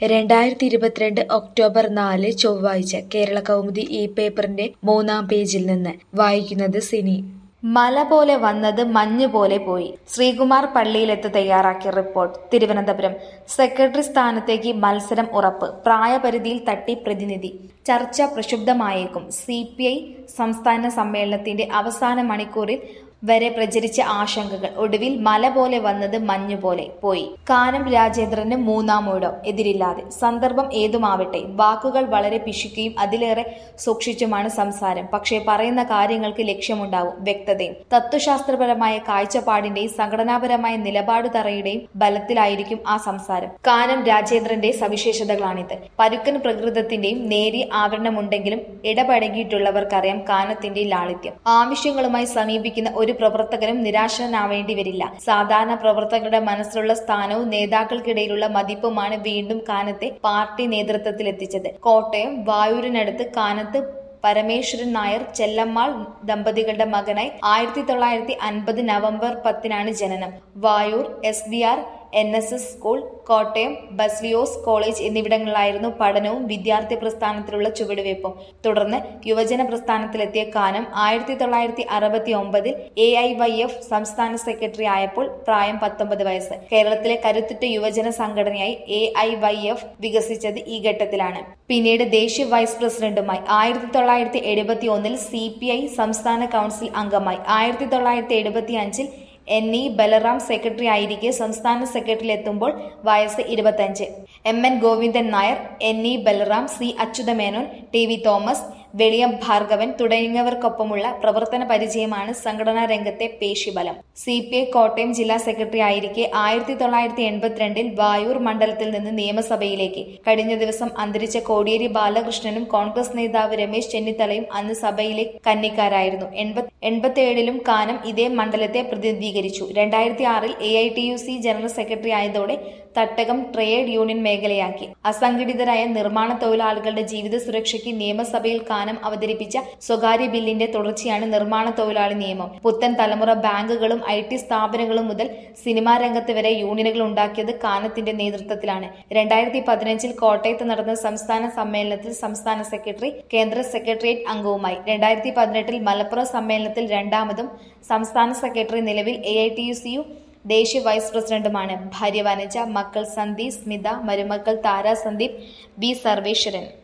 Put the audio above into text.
രണ്ടായിരത്തി ഇരുപത്തിരണ്ട് ഒക്ടോബർ നാല് ചൊവ്വാഴ്ച കേരള കൗമുദി ഈ പേപ്പറിന്റെ മൂന്നാം പേജിൽ നിന്ന് വായിക്കുന്നത് സിനി മല പോലെ വന്നത് മഞ്ഞ് പോലെ പോയി ശ്രീകുമാർ പള്ളിയിലെത്ത് തയ്യാറാക്കിയ റിപ്പോർട്ട് തിരുവനന്തപുരം സെക്രട്ടറി സ്ഥാനത്തേക്ക് മത്സരം ഉറപ്പ് പ്രായപരിധിയിൽ തട്ടി പ്രതിനിധി ചർച്ച പ്രക്ഷുബ്ധമായേക്കും സി പി ഐ സംസ്ഥാന സമ്മേളനത്തിന്റെ അവസാന മണിക്കൂറിൽ വരെ പ്രചരിച്ച ആശങ്കകൾ ഒടുവിൽ മല പോലെ വന്നത് മഞ്ഞു പോലെ പോയി കാനം രാജേന്ദ്രന് മൂന്നാം ഊഴം എതിരില്ലാതെ സന്ദർഭം ഏതുമാവട്ടെ വാക്കുകൾ വളരെ പിശുക്കുകയും അതിലേറെ സൂക്ഷിച്ചുമാണ് സംസാരം പക്ഷേ പറയുന്ന കാര്യങ്ങൾക്ക് ലക്ഷ്യമുണ്ടാവും വ്യക്തതയും തത്വശാസ്ത്രപരമായ കാഴ്ചപ്പാടിന്റെയും സംഘടനാപരമായ നിലപാട് തറയുടെയും ബലത്തിലായിരിക്കും ആ സംസാരം കാനം രാജേന്ദ്രന്റെ സവിശേഷതകളാണിത് പരുക്കൻ പ്രകൃതത്തിന്റെയും നേരിയ ആവരണമുണ്ടെങ്കിലും ഇടപഴകിയിട്ടുള്ളവർക്കറിയാം കാനത്തിന്റെ ലാളിത്യം ആവശ്യങ്ങളുമായി സമീപിക്കുന്ന ഒരു പ്രവർത്തകനും നിരാശനാവേണ്ടി വരില്ല സാധാരണ പ്രവർത്തകരുടെ മനസ്സിലുള്ള സ്ഥാനവും നേതാക്കൾക്കിടയിലുള്ള മതിപ്പുമാണ് വീണ്ടും കാനത്തെ പാർട്ടി നേതൃത്വത്തിലെത്തിച്ചത് കോട്ടയം വായൂരിനടുത്ത് കാനത്ത് പരമേശ്വരൻ നായർ ചെല്ലമ്മാൾ ദമ്പതികളുടെ മകനായി ആയിരത്തി തൊള്ളായിരത്തി അൻപത് നവംബർ പത്തിനാണ് ജനനം വായൂർ S B R N S S school Kottayam Baselius college എന്നിവിടങ്ങളിലായിരുന്നു പഠനവും വിദ്യാർത്ഥി പ്രസ്ഥാനത്തിലുള്ള ചുവടുവയ്പും തുടർന്ന് യുവജന പ്രസ്ഥാനത്തിലെത്തിയ കാനം ആയിരത്തി തൊള്ളായിരത്തി അറുപത്തി ഒമ്പതിൽ എ ഐ വൈ എഫ് സംസ്ഥാന സെക്രട്ടറി ആയപ്പോൾ പ്രായം പത്തൊമ്പത് വയസ്സ് കേരളത്തിലെ കരുത്തുറ്റ യുവജന സംഘടനയായി എ ഐ വൈ എഫ് വികസിച്ചത് ഈ ഘട്ടത്തിലാണ് പിന്നീട് ദേശീയ വൈസ് പ്രസിഡന്റുമായി ആയിരത്തി തൊള്ളായിരത്തി എഴുപത്തി ഒന്നിൽ സി പി ഐ സംസ്ഥാന കൗൺസിൽ അംഗമായി ആയിരത്തി തൊള്ളായിരത്തി എഴുപത്തി അഞ്ചിൽ എൻ ഇ ബലറാം സെക്രട്ടറി ആയിരിക്കെ സംസ്ഥാന സെക്രട്ടറിയിൽ എത്തുമ്പോൾ വയസ്സ് ഇരുപത്തഞ്ച് M N Govindan Nair N E Balaram C Achuthamenon T V Thomas Veliyam Bhargavan തുടങ്ങിയവർക്കൊപ്പമുള്ള പ്രവർത്തന പരിചയമാണ് സംഘടനാ രംഗത്തെ പേശിബലം സി പി ഐ കോട്ടയം ജില്ലാ സെക്രട്ടറി ആയിരിക്കെ ആയിരത്തി തൊള്ളായിരത്തി എൺപത്തിരണ്ടിൽ വായൂർ മണ്ഡലത്തിൽ നിന്ന് നിയമസഭയിലേക്ക് കഴിഞ്ഞ ദിവസം അന്തരിച്ച കോടിയേരി ബാലകൃഷ്ണനും കോൺഗ്രസ് നേതാവ് രമേശ് ചെന്നിത്തലയും അന്ന് സഭയിലെ കന്നിക്കാരായിരുന്നു എൺപത്തിയേഴിലും കാനം ഇതേ മണ്ഡലത്തെ പ്രതിനിധീകരിച്ചു രണ്ടായിരത്തി ആറിൽ A I T U C general secretary ആയതോടെ തട്ടകം ട്രേഡ് യൂണിയൻ മേഖലയാക്കി അസംഘടിതരായ നിർമ്മാണ തൊഴിലാളികളുടെ ജീവിത സുരക്ഷയ്ക്ക് നിയമസഭയിൽ കാനം അവതരിപ്പിച്ച സ്വകാര്യ ബില്ലിന്റെ തുടർച്ചയാണ് നിർമ്മാണ തൊഴിലാളി നിയമം പുത്തൻ തലമുറ ബാങ്കുകളും ഐ ടി സ്ഥാപനങ്ങളും മുതൽ സിനിമാ രംഗത്ത് വരെ യൂണിയനുകൾ ഉണ്ടാക്കിയത് കാനത്തിന്റെ നേതൃത്വത്തിലാണ് രണ്ടായിരത്തി പതിനഞ്ചിൽ കോട്ടയത്ത് നടന്ന സംസ്ഥാന സമ്മേളനത്തിൽ സംസ്ഥാന സെക്രട്ടറി കേന്ദ്ര സെക്രട്ടേറിയറ്റ് അംഗവുമായി രണ്ടായിരത്തി പതിനെട്ടിൽ മലപ്പുറം സമ്മേളനത്തിൽ രണ്ടാമതും സംസ്ഥാന സെക്രട്ടറി നിലവിൽ A I T U C യു ദേശീയ വൈസ് പ്രസിഡന്റുമാണ് ഭാര്യ വനജ മക്കൾ സന്ദീപ് സ്മിത മരുമക്കൾ താര സന്ദീപ് ബി സർവേശ്വരൻ